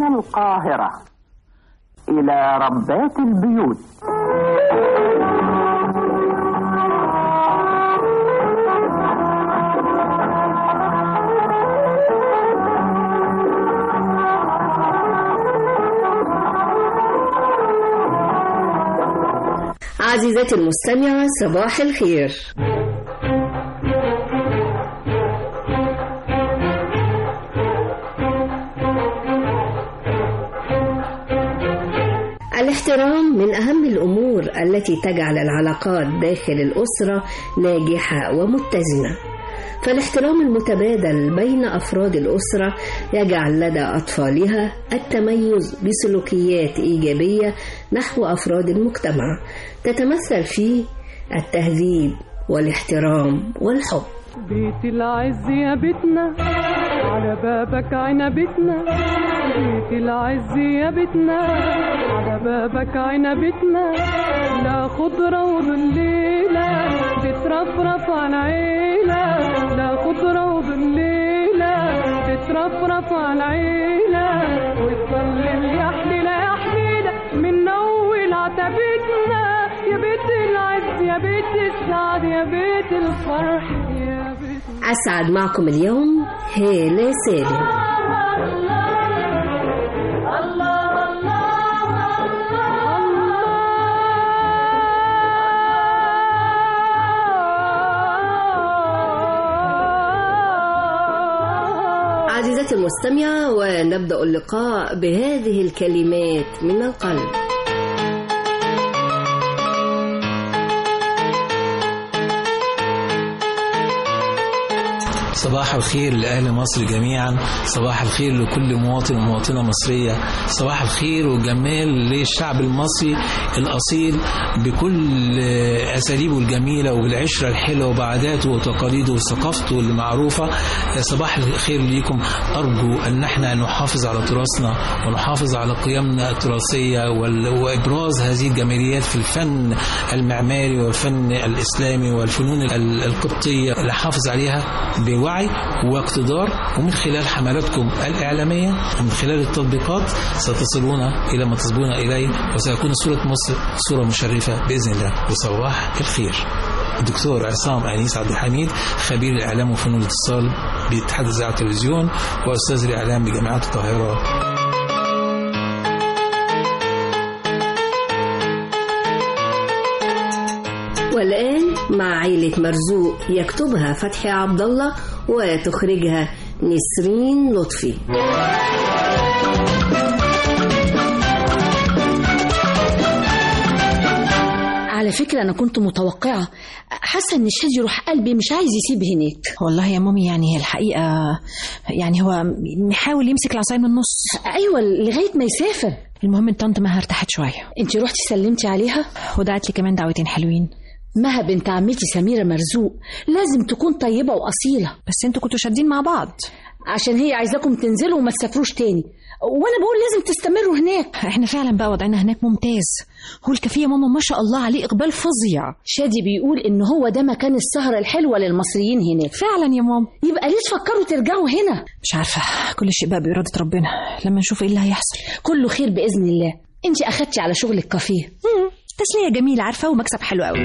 القاهرة إلى ربات البيوت عزيزتي المستمعة صباح الخير الاحترام من أهم الأمور التي تجعل العلاقات داخل الأسرة ناجحة ومتزنة فالاحترام المتبادل بين أفراد الأسرة يجعل لدى أطفالها التميز بسلوكيات إيجابية نحو أفراد المجتمع تتمثل في التهذيب والاحترام والحب بيت العز يا بيتنا على بابك عنبتنا بيت العز يا بيتنا على بابك عنبتنا لا خضرة وظليلة تترفرف على العيلة لا خضرة وظليلة تترفرف على العيلة وتظلل يا حليلة يا حليلة من أول عتبتنا يا بيت العز يا بيت السعد يا بيت الفرح يا بيت أسعد معكم اليوم هالة سالم عزيزتي المستمعة ونبدأ اللقاء بهذه الكلمات من القلب صباح الخير لأهل مصر جميعا صباح الخير لكل مواطن ومواطنة مصرية صباح الخير وجمال للشعب المصري الأصيل بكل أساليبه الجميلة وبالعشرة الحلوة وبعاداته وتقاليده وثقافته اللي معروفة صباح الخير ليكم أرجو أن احنا نحافظ على تراثنا ونحافظ على قيمنا التراثية وال- وإبراز هذه الجماليات في الفن المعماري والفن الإسلامي والفنون ال- القبطية نحافظ عليها بوعي واقتدار ومن خلال حملاتكم الإعلامية ومن خلال التطبيقات ستصلون إلى ما تصبون إليه وسيكون صورة مصر صورة مشرفة بإذن الله وصباح الخير الدكتور عصام أنيس عبد الحميد خبير الإعلام وفنون الاتصال باتحاد الإذاعة والتلفزيون وأستاذ الإعلام بجامعة القاهرة والآن مع عيلة مرزوق يكتبها فتحي عبد الله وتخرجها نسرين لطفي على فكرة أنا كنت متوقعة حاسة إن شادي روح قلبي مش عايز يسيب هناك والله يا مامي يعني هي الحقيقة يعني هو محاول يمسك العصاية من النص أيوة لغاية ما يسافر المهم ان طنط مها ارتاحت شوية أنت رحتي سلمتي عليها ودعت لي كمان دعوتين حلوين مها بنت عمتي سميرة مرزوق لازم تكون طيبة وأصيلة بس انتوا كنتوا شادين مع بعض عشان هي عايزاكم تنزلوا وما تسافروش تاني وأنا بقول لازم تستمروا هناك احنا فعلا بقى وضعنا هناك ممتاز هو الكافيه ماما ما شاء الله عليه اقبال فظيع شادي بيقول إن هو ده مكان السهرة الحلوة للمصريين هناك فعلا يا ماما يبقى ليه تفكروا ترجعوا هنا مش عارفة كل شيء بقى بإرادة ربنا لما نشوف ايه اللي هيحصل كله خير بإذن الله أنت أخدتي على شغل الكافيه مم، تسلية جميلة عارفة ومكسب حلو قوي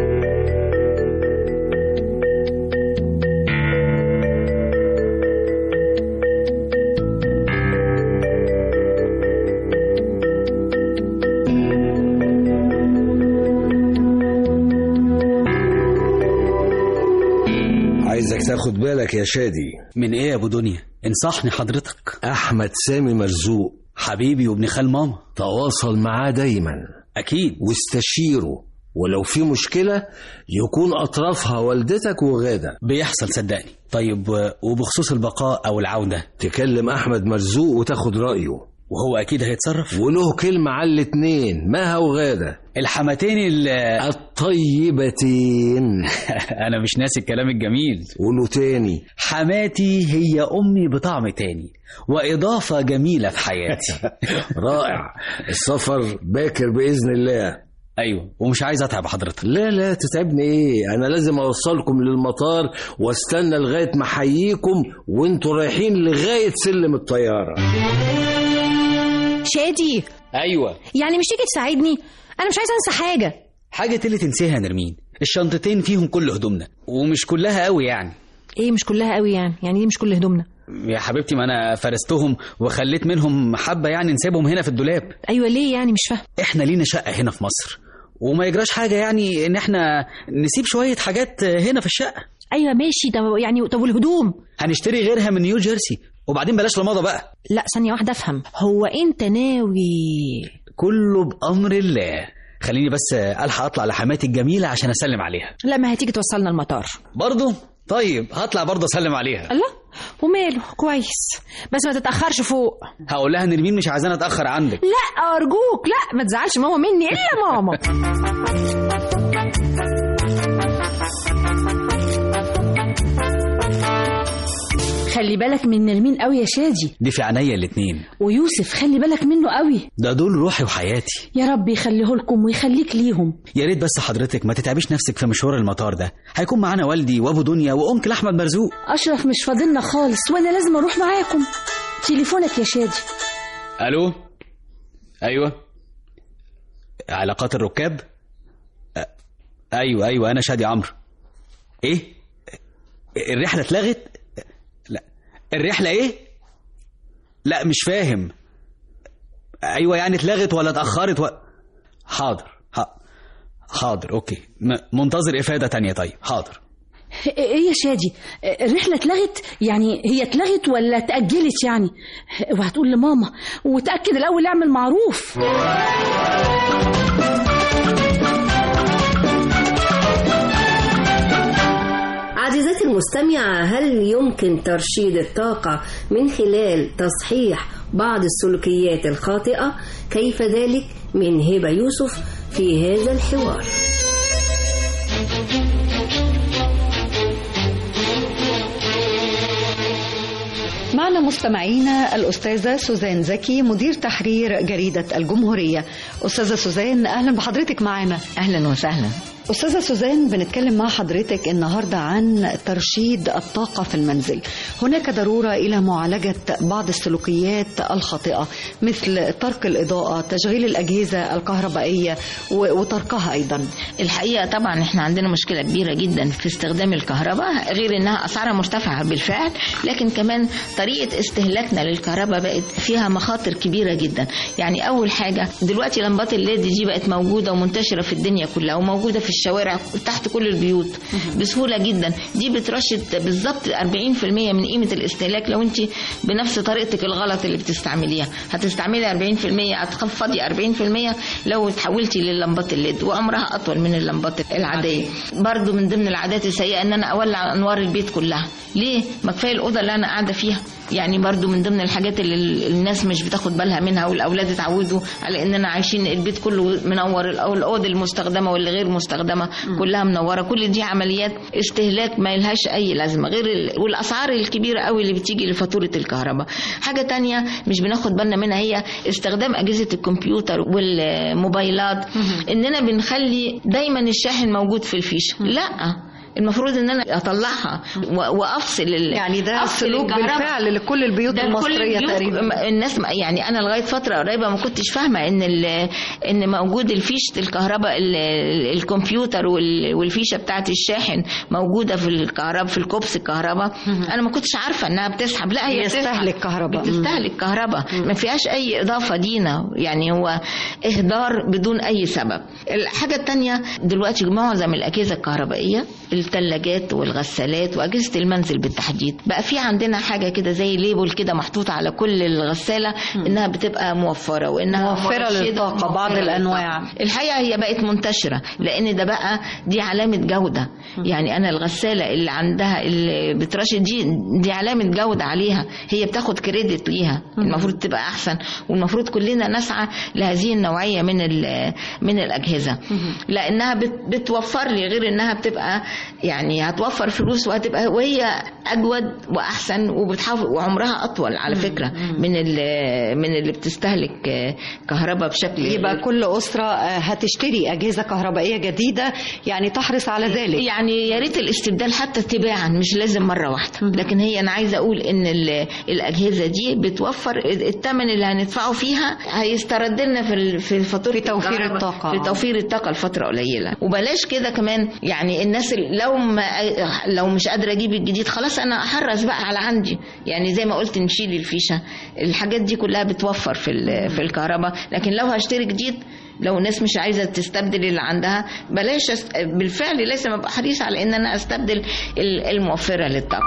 عايزك تاخد بالك يا شادي من ايه يا ابو دنيا انصحني حضرتك احمد سامي مرزوق حبيبي وابن خال ماما تواصل معاه دايما اكيد واستشيره ولو في مشكلة يكون أطرافها والدتك وغادة بيحصل صدقني طيب و- وبخصوص البقاء او العوده تكلم أحمد مرزوق وتاخد رأيه وهو اكيد هيتصرف وله كلمة على الاتنين مها وغادة الحماتين اللي الطيبتين انا مش ناسي الكلام الجميل قولوا تاني حماتي هي امي بطعم تاني واضافه جميله في حياتي رائع السفر باكر بإذن الله ايوه ومش عايز اتعب حضرتك لا لا تتعبني ايه انا لازم اوصلكم للمطار واستنى لغايه ما احييكم وانتوا رايحين لغايه سلم الطياره شادي ايوه يعني مش تيجي تساعدني انا مش عايزه انسى حاجه حاجه اللي تنسيها يا نرمين الشنطتين فيهم كل هدومنا ومش كلها قوي يعني ايه مش كلها قوي يعني يعني دي مش كل هدومنا يا حبيبتي ما انا فرستهم وخليت منهم حبه يعني نسيبهم هنا في الدولاب ايوه ليه يعني مش فاهم احنا لينا شقه هنا في مصر وما يجراش حاجه يعني ان احنا نسيب شويه حاجات هنا في الشقه ايوه ماشي طب يعني طب والهدوم هنشتري غيرها من نيو جيرسي وبعدين بلاش رمضة بقى لا ثانيه واحده افهم هو انت ناوي كله بامر الله خليني بس الحق اطلع لحماتي الجميله عشان اسلم عليها لا ما هتيجي توصلنا المطار برضه طيب هطلع برضه اسلم عليها الله وماله كويس بس ما تتاخرش فوق هقول لها نرمين مش عايزاني اتاخر عندك لا ارجوك لا ما تزعلش ماما مني الا ماما خلي بالك من نرمين قوي يا شادي دي في عينيا الاتنين ويوسف خلي بالك منه قوي ده دول روحي وحياتي يا رب يخليه لكم ويخليك ليهم يا ريت بس حضرتك ما تتعبيش نفسك في مشوار المطار ده هيكون معانا والدي وابو دنيا وانكل احمد مرزوق اشرف مش فاضلنا خالص وانا لازم اروح معاكم تليفونك يا شادي الو ايوه علاقات الركاب أ- ايوه ايوه انا شادي عمرو ايه الرحله اتلغت لا الرحله ايه لا مش فاهم ايوه يعني اتلغت ولا اتاخرت و... حاضر ح- حاضر اوكي م- منتظر افاده تانية طيب حاضر ايه يا شادي الرحله اتلغت يعني هي اتلغت ولا اتاجلت يعني اوعى تقول لماما وتاكد الاول اعمل معروف عزيزتي المستمعة هل يمكن ترشيد الطاقة من خلال تصحيح بعض السلوكيات الخاطئة؟ كيف ذلك؟ من هبة يوسف في هذا الحوار. معنا مستمعينا الأستاذة سوزان زكي مدير تحرير جريدة الجمهورية أستاذة سوزان أهلا بحضرتك معنا أهلا وسهلا أستاذة سوزان بنتكلم مع حضرتك النهاردة عن ترشيد الطاقة في المنزل هناك ضرورة إلى معالجة بعض السلوكيات الخاطئة مثل ترك الإضاءة تشغيل الأجهزة الكهربائية و- وتركها أيضا الحقيقة طبعا احنا عندنا مشكلة كبيرة جدا في استخدام الكهرباء غير انها اسعارها مرتفعة بالفعل لكن كمان طريقة استهلاكنا للكهرباء بقت فيها مخاطر كبيرة جدا يعني اول حاجة دلوقتي لمبات الليد دي بقت موجودة ومنتشرة في الدنيا كلها وموجودة في الشوارع تحت كل البيوت بسهولة جدا دي بترشد بالظبط 40% من قيمة الاستهلاك لو انت بنفس طريقتك الغلط اللي بتستعمليها هتستعملي 40% هتخفضي 40% لو تحولتي للمبات الليد وعمرها اطول من اللمبات العاديه برضو من ضمن العادات السيئه ان انا اولع انوار البيت كلها ليه ما كفايه الاوضه اللي انا قاعده فيها يعني برضو من ضمن الحاجات اللي ال- الناس مش بتاخد بالها منها والاولاد اتعودوا على اننا عايشين البيت كله منور الأو- الاوض المستخدمه واللي غير مستخدمه كلها منوره كل دي عمليات استهلاك ما لهاش اي لازمه غير ال... والاسعار الكبيره قوي اللي بتيجي لفاتوره الكهرباء حاجه تانية مش بناخد بالنا منها هي استخدام اجهزه الكمبيوتر والموبايلات اننا بنخلي دايما الشاحن موجود في الفيشه لا المفروض ان انا اطلعها و- وافصل ال- يعني ده أفصل سلوك الكهرباء. بالفعل لكل البيوت ده كل المصرية البيوت تقريبا م- الناس م- يعني انا لغايه فتره قريبه ما كنتش فاهمه ان ال- ان موجود الفيشه الكهرباء ال- ال- الكمبيوتر وال- والفيشه بتاعه الشاحن موجوده في الكهرباء في الكوبس الكهرباء انا ما كنتش عارفه انها بتسحب لا هي بيستهلك بتسحب. كهرباء. بتستهلك كهرباء ما فيهاش اي اضافه دينا يعني هو اهدار بدون اي سبب الحاجه الثانيه دلوقتي معظم الاجهزه الكهربائيه الثلاجات والغسالات واجهزه المنزل بالتحديد بقى في عندنا حاجه كده زي ليبل كده محطوط على كل الغساله انها بتبقى موفره وانها موفرة مرشدة للطاقة، بعض موفرة الأنواع. للطاقة. الحقيقه هي بقت منتشره لان ده بقى دي علامه جوده يعني انا الغساله اللي عندها اللي بترشد دي دي علامه جوده عليها هي بتاخد كريدت ليها المفروض تبقى احسن والمفروض كلنا نسعى لهذه النوعيه من ال- من الاجهزه لانها بت- بتوفر لي غير انها بتبقى يعني هتوفر فلوس وهتبقى وهي اجود واحسن وبتحافظ وعمرها اطول على فكره من اللي من اللي بتستهلك آه، كهرباء بشكل يبقى كل أسرة آه، هتشتري أجهزة كهربائية جديدة يعني تحرص على ذلك يعني يا ريت الاستبدال حتى تباعا مش لازم مره واحده لكن هي انا عايزه اقول ان ال- الاجهزه دي بتوفر الثمن اللي هندفعه فيها هيسترد لنا في ال- في فاتوره في توفير الكهرباء، الطاقة. في توفير الطاقه لفتره قليله وبلاش كده كمان يعني الناس اللي لو ما لو مش قادره اجيب الجديد خلاص انا احرص بقى على عندي يعني زي ما قلت نشيل الفيشه الحاجات دي كلها بتوفر في ال- في الكهرباء لكن لو هشتري جديد لو الناس مش عايزه تستبدل اللي عندها بلاش أست... بالفعل لازم ابقى حريص على ان انا استبدل ال- الموفره للطاقه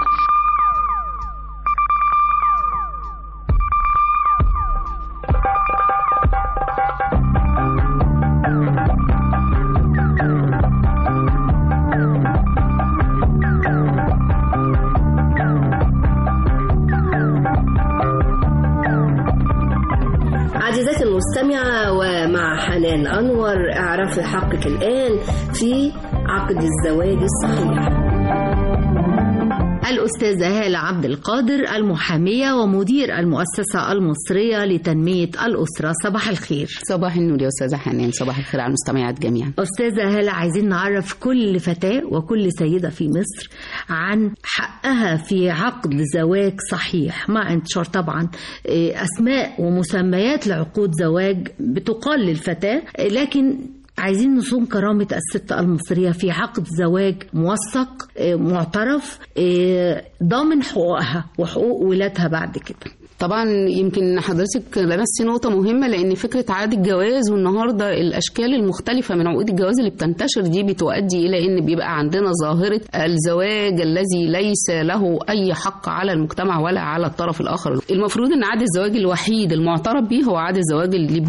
عزيزاتي المستمعة ومع حنان أنور اعرفي حقك الآن في عقد الزواج الصحيح الأستاذة هالة عبد القادر المحامية ومدير المؤسسة المصرية لتنمية الأسرة صباح الخير صباح النور يا استاذه حنان صباح الخير على المستمعات جميعا أستاذة هالة عايزين نعرف كل فتاة وكل سيدة في مصر عن حقها في عقد زواج صحيح مع انتشار طبعا إيه، أسماء ومسميات لعقود زواج بتقال للفتاة إيه، لكن عايزين نصون كرامة الست المصرية في عقد زواج موثق إيه، معترف إيه، ضامن حقوقها وحقوق ولادها بعد كده طبعا يمكن حضرتك لمستي نقطة مهمة لأن فكرة عقد الجواز والنهاردة الأشكال المختلفة من عقود الجواز اللي بتنتشر دي بتؤدي إلى إن بيبقى عندنا ظاهرة الزواج الذي ليس له أي حق على المجتمع ولا على الطرف الآخر المفروض إن عقد الزواج الوحيد المعترف به هو عقد الزواج اللي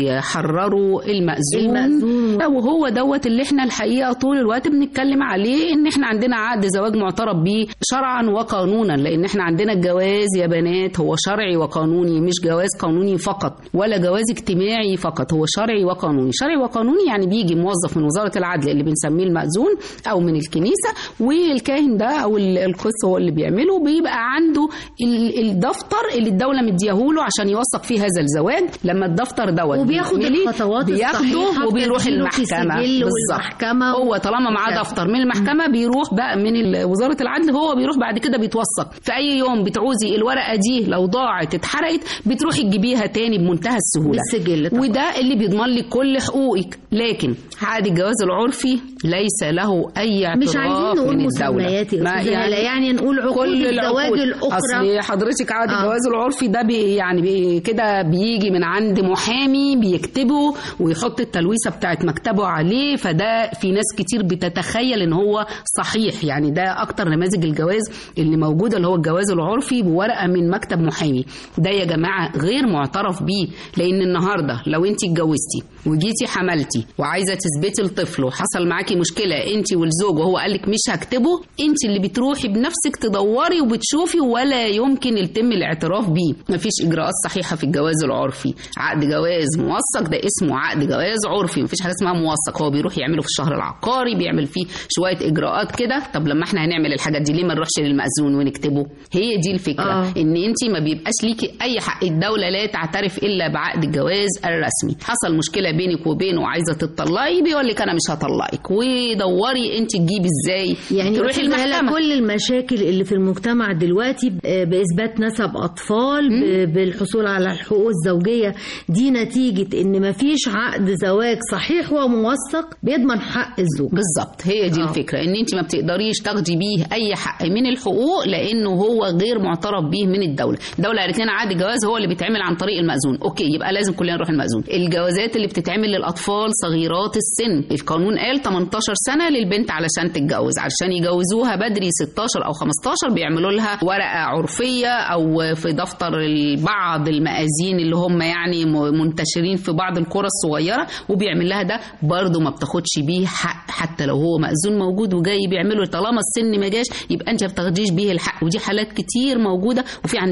بيحرره المأذون, المأذون. وهو دوت اللي احنا الحقيقة طول الوقت بنتكلم عليه إن احنا عندنا عقد زواج معترف به شرعا وقانونا لأن احنا عندنا الجواز يا بنات هو شرعي وقانوني مش جواز قانوني فقط ولا جواز اجتماعي فقط هو شرعي وقانوني شرعي وقانوني يعني بيجي موظف من وزارة العدل اللي بنسميه المأذون أو من الكنيسة والكاهن ده أو ال- القس هو اللي بيعمله بيبقى عنده ال- الدفتر اللي الدولة مديهوله عشان يوثق فيه هذا الزواج لما الدفتر دوت وبياخد بيتملي، الخطوات بياخده الصحيحة وبيروح بتسجله في المحكمة سجل بالظبط والمحكمة هو طالما معاه وكذا. دفتر من المحكمة بيروح بقى من ال- وزارة العدل هو بيروح بعد كده بيتوثق في أي يوم بتعوزي الورقة دي لو ضاعت اتحرقت بتروحي تجيبيها تاني بمنتهى السهولة بالسجل طبعا. وده اللي بيضمن لك كل حقوقك لكن عقد الجواز العرفي ليس له أي اعتراف مش عايزين نقول من الدولة مسميات يا ما أستاذة هالة، يعني نقول عقود كل الزواج العقود. الأخرى. أصل حضرتك عقد آه. الجواز العرفي ده بي يعني بي كده بيجي من عند محامي بيكتبه ويحط التلويثه بتاعت مكتبه عليه فده في ناس كتير بتتخيل ان هو صحيح يعني ده اكتر نماذج الجواز اللي موجوده اللي هو الجواز العرفي بورقه من مكتب محامي ده يا جماعه غير معترف بيه لان النهارده لو انت اتجوزتي وجيتي حملتي وعايزه تثبتي الطفل وحصل معاكي مشكله انت والزوج وهو قال لك مش هكتبه انت اللي بتروحي بنفسك تدوري وبتشوفي ولا يمكن يتم الاعتراف بيه مفيش اجراءات صحيحه في الجواز العرفي عقد جواز موثق ده اسمه عقد جواز عرفي مفيش حاجه اسمها موثق هو بيروح يعمله في الشهر العقاري بيعمل فيه شويه اجراءات كده طب لما احنا هنعمل الحاجات دي ليه ما نروحش للمأذون ونكتبه هي دي الفكره آه. ان انت ما بيبقاش ليكي اي حق الدوله لا تعترف الا بعقد الجواز الرسمي حصل مشكله بينك وبينه وعايزه تطلقي بيقول لك انا مش هطلقك ودوري انت تجيبي ازاي يعني تروحي أستاذة هالة المحكمه كل المشاكل اللي في المجتمع دلوقتي ب- بإثبات نسب أطفال ب- بالحصول على الحقوق الزوجية دي نتيجة إن مفيش عقد زواج صحيح وموثق بيضمن حق الزوج بالظبط هي دي آه. الفكره ان انت ما بتقدريش تاخدي بيه اي حق من الحقوق لانه هو غير معترف به من الدوله الدوله قالت لنا عقد الجواز هو اللي بيتعمل عن طريق المأذون اوكي يبقى لازم كلنا نروح المأذون الجوازات اللي بتتعمل للاطفال صغيرات السن القانون قال 18 سنه للبنت علشان تتجوز علشان يجوزوها بدري 16 او 15 بيعملوا لها ورقه عرفيه او في دفتر بعض المآذين اللي هم يعني م- منتشرين في بعض القرى الصغيره وبيعمل لها ده برضه ما بتاخدش بيه حق حتى لو هو مأذون موجود وجاي بيعمله طالما السن ما جاش يبقى انت ما بتاخديش بيه الحق ودي حالات كتير موجوده وفي عندنا ازمه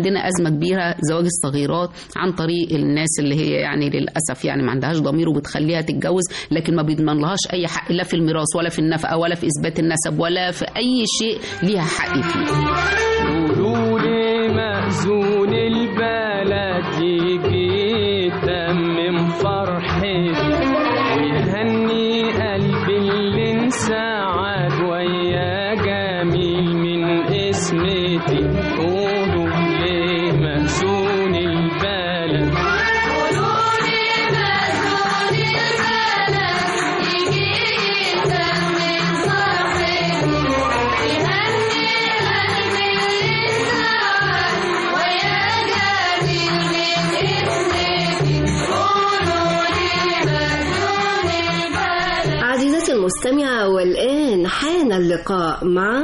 كبيره زواج الصغيرات عن طريق الناس اللي هي يعني للاسف يعني ما عندهاش ضمير وبتخليها تتجوز لكن ما بيضمن لهاش اي حق لا في الميراث ولا في النفقه ولا في اثبات النسب ولا في اي شيء ليها حق فيه قولوا لي مأذون البلد يجي يتمم فرحتي ويهني قلبي اللي انسعد ويا جميل من اسمتي قولوا لي مأذون البلد عزيزتي المستمعة والآن حان اللقاء مع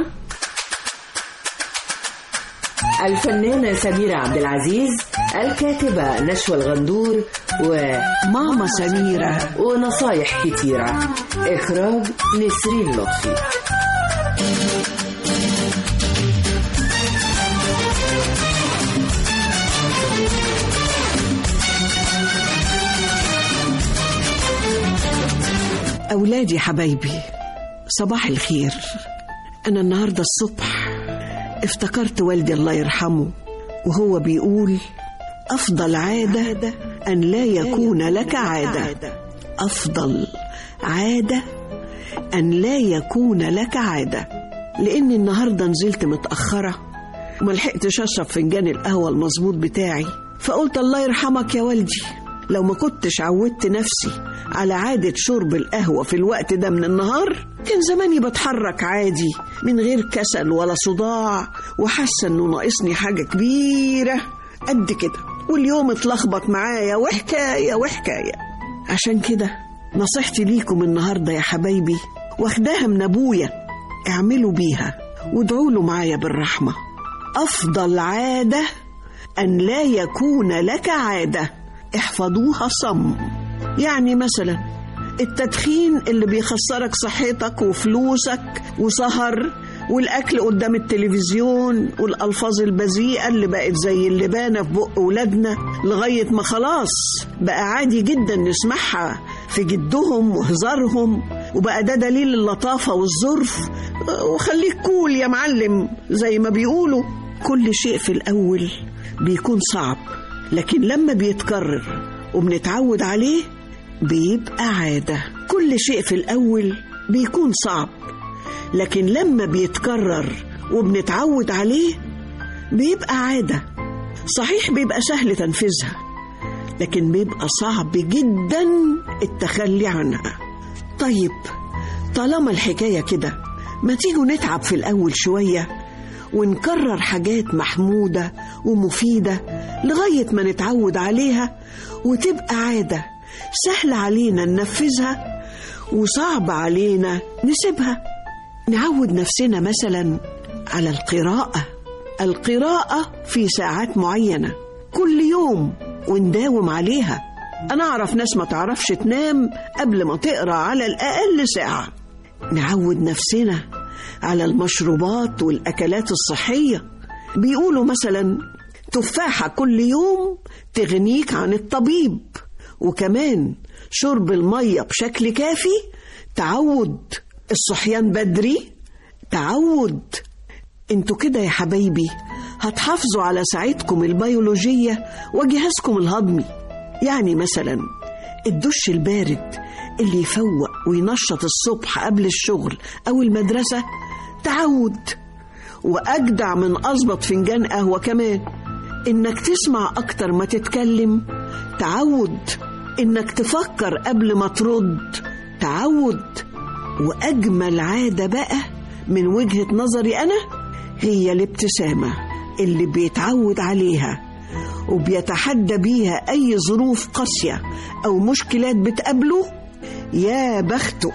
الفنانة سميرة عبد العزيز الكاتبة نشوى الغندور وماما سميرة ونصايح كتيرة إخراج نسرين لطفي أولادي حبايبي صباح الخير أنا النهاردة الصبح افتكرت والدي الله يرحمه وهو بيقول أفضل عادة أن لا يكون لك عادة أفضل عادة أن لا يكون لك عادة لأني النهاردة نزلت متأخرة وملحقتش أشرب فنجان القهوة المظبوط بتاعي فقلت الله يرحمك يا والدي لو ما كنتش عودت نفسي على عادة شرب القهوة في الوقت ده من النهار كان زماني بتحرك عادي من غير كسل ولا صداع وحاسة انه ناقصني حاجة كبيرة قد كده واليوم اتلخبط معايا وحكاية وحكاية عشان كده نصيحتي ليكم النهاردة يا حبايبي واخداها من أبويا اعملوا بيها وادعوا له معايا بالرحمة أفضل عادة أن لا يكون لك عادة احفظوها صم يعني مثلا التدخين اللي بيخسرك صحتك وفلوسك وسهر والأكل قدام التلفزيون والألفاظ البذيئة اللي بقت زي اللبانة في بق ولادنا لغاية ما خلاص بقى عادي جدا نسمعها في جدهم وهزارهم وبقى ده دليل اللطافة والظرف وخليك كول يا معلم زي ما بيقولوا كل شيء في الأول بيكون صعب لكن لما بيتكرر وبنتعود عليه بيبقى عادة كل شيء في الأول بيكون صعب لكن لما بيتكرر وبنتعود عليه بيبقى عادة صحيح بيبقى سهل تنفيذها لكن بيبقى صعب جدا التخلي عنها طيب طالما الحكاية كده ما تيجوا نتعب في الأول شوية ونكرر حاجات محمودة ومفيدة لغاية ما نتعود عليها وتبقى عادة سهل علينا ننفذها وصعب علينا نسيبها نعود نفسنا مثلا على القراءة القراءة في ساعات معينة كل يوم ونداوم عليها أنا أعرف ناس ما تعرفش تنام قبل ما تقرأ على الأقل ساعة نعود نفسنا على المشروبات والأكلات الصحية بيقولوا مثلا تفاحة كل يوم تغنيك عن الطبيب وكمان شرب المية بشكل كافي تعود الصحيان بدري تعود انتوا كده يا حبايبي هتحافظوا على ساعتكم البيولوجية وجهازكم الهضمي يعني مثلا الدش البارد اللي يفوق وينشط الصبح قبل الشغل أو المدرسة تعود وأجدع من أظبط فنجان قهوة كمان إنك تسمع أكتر ما تتكلم تعود إنك تفكر قبل ما ترد تعود وأجمل عادة بقى من وجهة نظري أنا هي الابتسامة اللي بيتعود عليها وبيتحدى بيها أي ظروف قاسية أو مشكلات بتقابله يا بخته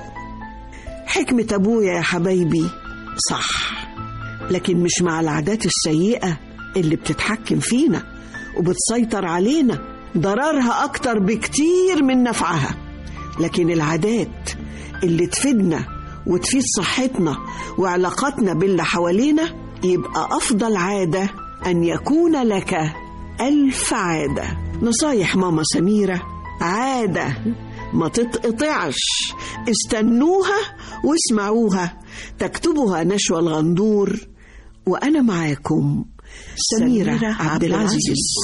حكمة أبويا يا حبايبي صح لكن مش مع العادات السيئة اللي بتتحكم فينا وبتسيطر علينا ضررها أكتر بكتير من نفعها لكن العادات اللي تفيدنا وتفيد صحتنا وعلاقاتنا باللي حوالينا يبقى أفضل عادة أن يكون لك ألف عادة نصايح ماما سميرة عادة ما تتقطعش استنوها واسمعوها تكتبها نشوى الغندور وأنا معاكم سميرة عبد العزيز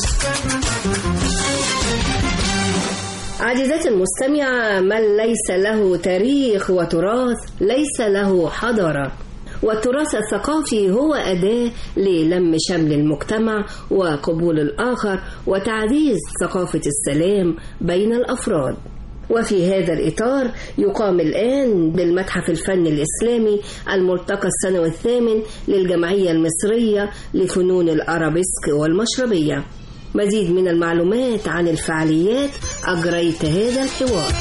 عزيزتي المستمعة من ليس له تاريخ وتراث ليس له حضارة والتراث الثقافي هو أداة للم شمل المجتمع وقبول الآخر وتعزيز ثقافة السلام بين الأفراد وفي هذا الإطار يقام الآن بالمتحف الفني الإسلامي الملتقى السنوي الثامن للجمعية المصرية لفنون الأرابيسك والمشربية مزيد من المعلومات عن الفعاليات أجريت هذا الحوار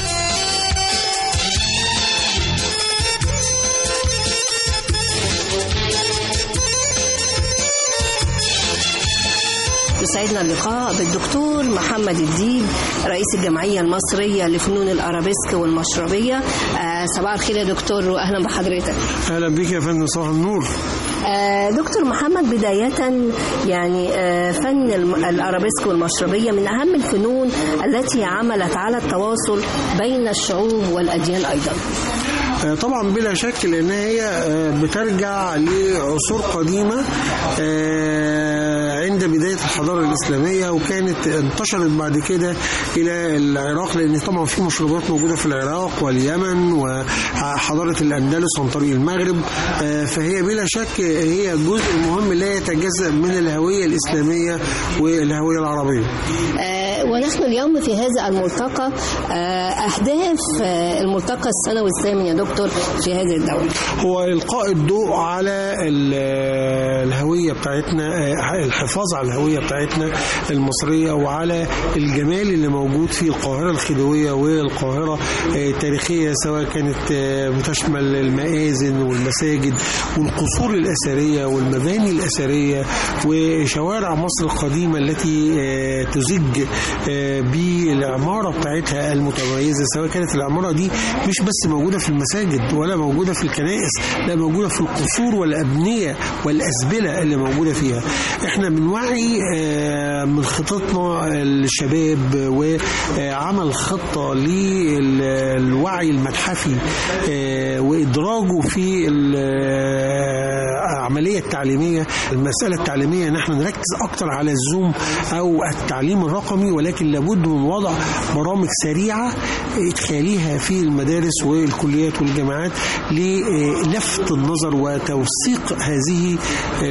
يسعدنا اللقاء بالدكتور محمد الديب رئيس الجمعية المصرية لفنون الأرابيسك والمشربية آه صباح الخير يا دكتور وأهلا بحضرتك اهلا بك يا فندم صباح النور آه دكتور محمد بداية يعني آه فن الم- الأرابيسك والمشربية من أهم الفنون التي عملت على التواصل بين الشعوب والأديان أيضا آه، طبعا بلا شك لان هي آه، بترجع لعصور قديمه آه، عند بدايه الحضاره الاسلاميه وكانت انتشرت بعد كده الى العراق لان طبعا في مشروبات موجوده في العراق واليمن وحضاره الاندلس عن طريق المغرب آه، فهي بلا شك هي جزء مهم لا يتجزا من الهويه الاسلاميه والهويه العربيه. آه، ونحن اليوم في هذا الملتقى آه، أهداف آه، الملتقى السنوي الثامن يا دكتور في هذه الدورة هو إلقاء الضوء على ال- الهوية بتاعتنا آه، الحفاظ على الهوية بتاعتنا المصرية وعلى الجمال اللي موجود في القاهرة الخديوية والقاهرة آه، التاريخية سواء كانت آه، بتشمل المآذن والمساجد والقصور الأثرية والمباني الأثرية وشوارع مصر القديمة التي آه، تزج آه، بالعمارة بتاعتها المتميزة سواء كانت العمارة دي مش بس موجودة في المساجد ولا موجودة في الكنائس لا موجودة في القصور والأبنية والأسبلة اللي موجودة فيها احنا بنوعي آه، من خططنا الشباب وعمل خطة للوعي المتحفي آه، وإدراجه في العملية التعليمية المسألة التعليمية نحن نركز أكتر على الزوم أو التعليم الرقمي ولكن لابد من وضع برامج سريعة إدخالها في المدارس والكليات والجامعات للفت النظر وتوثيق هذه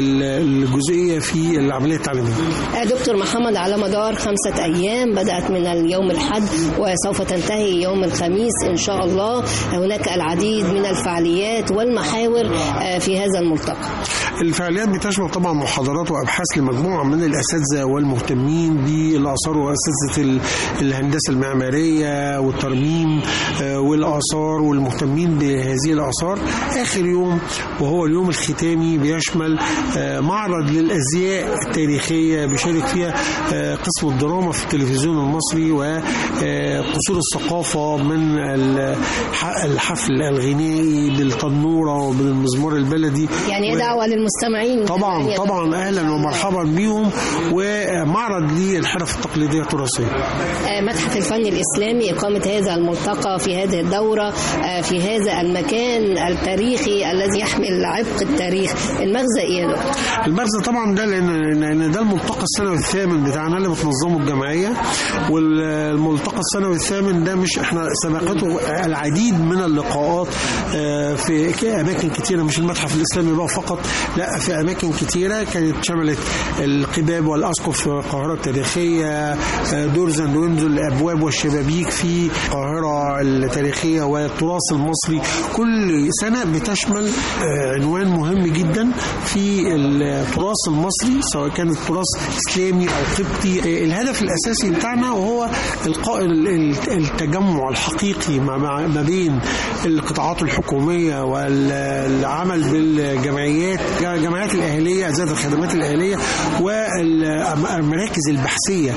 الجزئية في العملية التعليمية آه، دكتور محمد على مدار خمسة أيام بدأت من اليوم الحد وسوف تنتهي يوم الخميس إن شاء الله هناك العديد من الفعاليات والمحاور آه، في هذا الملتقى الفعاليات بتشمل طبعا محاضرات وابحاث لمجموعه من الاساتذه والمهتمين بالاثار واساتذه ال- الهندسه المعماريه والترميم آه، والاثار والمهتمين بهذه الاثار اخر يوم وهو اليوم الختامي بيشمل آه، معرض للازياء التاريخيه بيشارك فيها آه، قسم الدراما في التلفزيون المصري وقصور الثقافه من الح- الحفل الغنائي بالتنوره وبالمزمار البلدي يعني و- دعوة للمستمعين طبعا يعني طبعا اهلا ومرحبا بيهم ومعرض للحرف التقليديه التراثيه آه، متحف الفن الإسلامي إقامة هذا الملتقى في هذه الدورة آه، في هذا المكان التاريخي الذي يحمل عبق التاريخ المغزى إيه يا دكتور؟ المغزى طبعا ده لان لان ده الملتقى السنوي الثامن بتاعنا اللي بتنظمه الجمعيه والملتقى السنوي الثامن ده مش احنا سبقته العديد من اللقاءات آه، في ك- اماكن كتيره مش المتحف الاسلامي بقى فقط لا في اماكن كتيره كانت شملت القباب والاسقف في القاهره التاريخيه آه، دورز اند ويندوز الابواب والشبابيك في القاهره التاريخيه والتراث المصري كل سنه بتشمل آه، عنوان مهم جدا في التراث المصري سواء كان التراث اسلامي او قبطي آه، الهدف الاساسي بتاعنا وهو القاء ال- ال- التجمع الحقيقي ما- ما ما بين القطاعات الحكوميه والعمل بالجمعيات الجمعيات الاهليه ذات الخدمات الاهليه والمراكز البحثيه آه،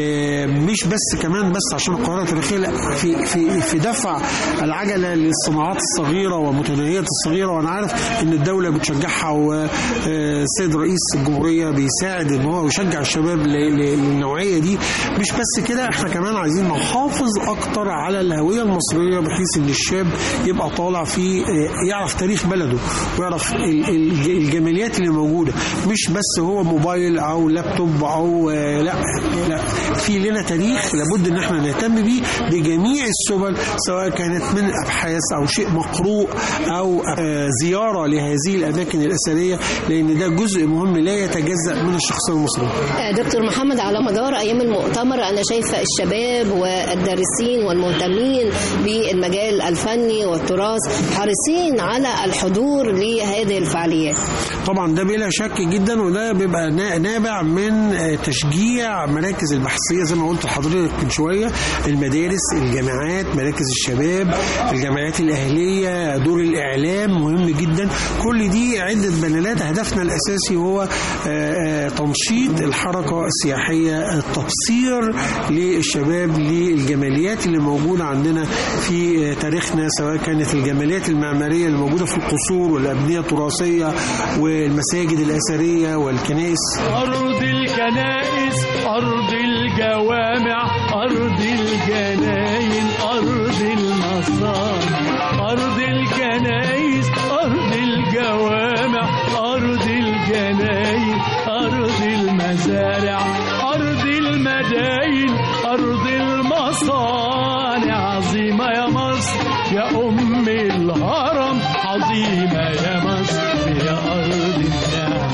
آه، مش بس كمان بس عشان القاهره التاريخيه لا في في في دفع العجله للصناعات الصغيره ومتناهيه الصغيره وانا عارف ان الدوله بتشجعها والسيد رئيس الجمهوريه بيساعد ان هو يشجع الشباب ل- ل- للنوعيه دي مش بس كده احنا كمان عايزين نحافظ اكتر على الهويه المصريه بحيث ان الشاب يبقى طالع في آه، يعرف تاريخ بلده ويعرف ال- ال- الجماليات اللي موجوده مش بس هو موبايل او لابتوب او آه، لا لا في لنا تاريخ لابد ان احنا نهتم بيه بجميع السبل سواء كانت من ابحاث او شيء مقروء او آه، زياره لهذه الاماكن الاثريه لان ده جزء مهم لا يتجزا من الشخصيه المصريه دكتور محمد على مدار ايام المؤتمر انا شايفه الشباب والدارسين والمهتمين بالمجال الفني والتراث حريصين على الحضور لهذه الفعاليات طبعا ده بلا شك جدا وده بيبقى نا- نابع من آه، تشجيع مراكز البحثيه زي ما قلت لحضرتك من شويه المدارس الجامعات مراكز الشباب الجمعيات الاهليه دور الاعلام مهم جدا كل دي عده بنالات هدفنا الاساسي هو آه، آه، تنشيط الحركه السياحيه التبصير للشباب للجماليات اللي موجوده عندنا في آه، تاريخنا سواء كانت الجماليات المعماريه اللي موجوده في القصور والابنيه التراثيه والمساجد الاثريه والكنائس أرض الكنائس أرض الجوامع أرض الجناين أرض المصانع أرض الكنائس أرض الجوامع أرض الجناين أرض المزارع أرض المداين أرض المصانع عظيمة يا مصر يا أم الهرم عظيمة يا مصر يا أرض النعم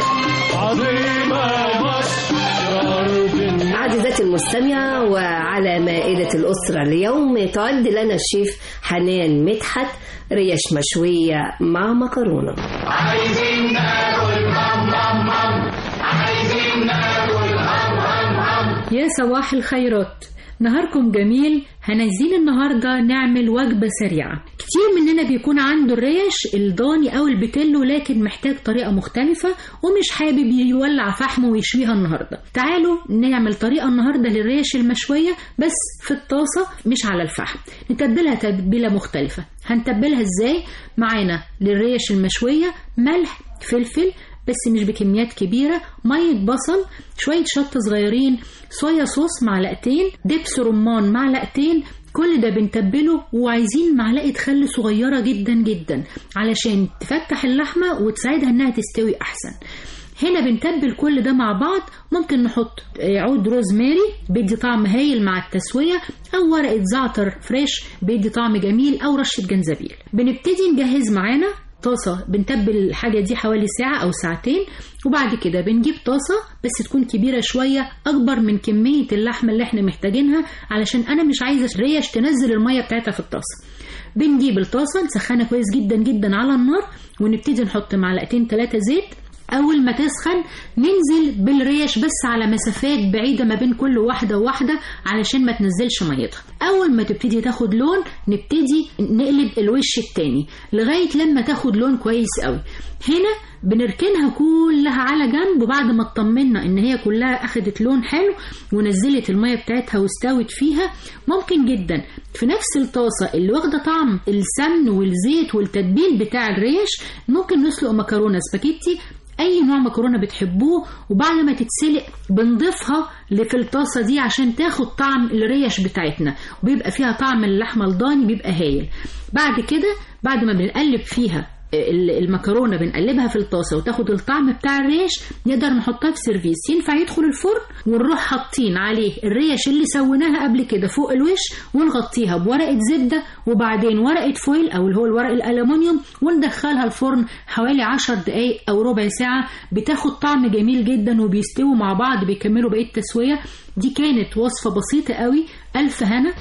عظيمة يا مصر يا أرض النعم عزيزتي المستمعة وعلى مائدة الأسرة اليوم تعد لنا الشيف حنان مدحت ريش مشوية مع مكرونة عايزين ناكل مام مام مام عايزين ناكل مام مام مام يا صباح الخيرات نهاركم جميل هنزين النهاردة نعمل وجبة سريعة كتير مننا بيكون عنده الريش الضاني أو البتلو لكن محتاج طريقة مختلفة ومش حابب يولع فحمه ويشويها النهاردة تعالوا نعمل طريقة النهاردة للريش المشوية بس في الطاسة مش على الفحم نتبلها تتبيلة مختلفة هنتبلها ازاي معانا للريش المشوية ملح فلفل بس مش بكميات كبيرة مية بصل شوية شطة صغيرين صويا صوص معلقتين دبس رمان معلقتين كل ده بنتبله وعايزين معلقة خل صغيرة جدا جدا علشان تفتح اللحمة وتساعدها انها تستوي احسن هنا بنتبل كل ده مع بعض ممكن نحط عود روزماري بيدي طعم هايل مع التسوية أو ورقة زعتر فريش بيدي طعم جميل أو رشة جنزبيل بنبتدي نجهز معانا طاسة بنتبل الحاجة دي حوالي ساعة أو ساعتين وبعد كده بنجيب طاسة بس تكون كبيرة شوية أكبر من كمية اللحمة اللي احنا محتاجينها علشان أنا مش عايزة الريش تنزل المية بتاعتها في الطاسة بنجيب الطاسة نسخنها كويس جدا جدا على النار ونبتدي نحط معلقتين ثلاثة زيت أول ما تسخن ننزل بالريش بس على مسافات بعيدة ما بين كل واحدة وواحدة علشان ما تنزلش ميتها أول ما تبتدي تاخد لون نبتدي نقلب الوش التاني لغاية لما تاخد لون كويس قوي هنا بنركنها كلها على جنب وبعد ما اطمنا ان هي كلها اخدت لون حلو ونزلت المية بتاعتها واستوت فيها ممكن جدا في نفس الطاسة اللي واخدة طعم السمن والزيت والتتبيل بتاع الريش ممكن نسلق مكرونة سباكيتي اي نوع مكرونه بتحبوه وبعد ما تتسلق بنضيفها في الطاسه دي عشان تاخد طعم الريش بتاعتنا وبيبقى فيها طعم اللحمه الضاني بيبقى هايل بعد كده بعد ما بنقلب فيها المكرونه بنقلبها في الطاسه وتاخد الطعم بتاع الريش نقدر نحطها في سيرفيس ينفع يدخل الفرن ونروح حاطين عليه الريش اللي سويناها قبل كده فوق الوش ونغطيها بورقه زبده وبعدين ورقه فويل او اللي هو الورق الالومنيوم وندخلها الفرن حوالي 10 دقائق او ربع ساعه بتاخد طعم جميل جدا وبيستووا مع بعض بيكملوا بقيه التسويه دي كانت وصفه بسيطه قوي الف هنا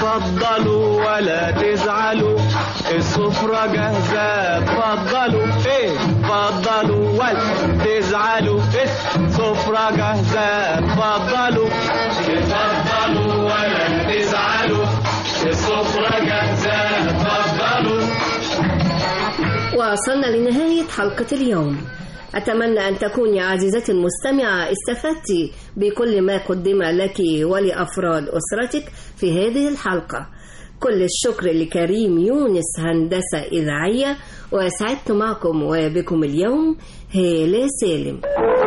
اتفضلوا ولا تزعلوا السفرة جاهزة اتفضلوا ايه اتفضلوا ولا تزعلوا السفرة جاهزة اتفضلوا اتفضلوا ولا تزعلوا السفرة جاهزة اتفضلوا وصلنا لنهاية حلقة اليوم أتمنى أن تكوني عزيزتي المستمعة استفدت بكل ما قدم لك ولأفراد أسرتك في هذه الحلقة كل الشكر لكريم يونس هندسة إذاعية وسعدت معكم وبكم اليوم هالة سالم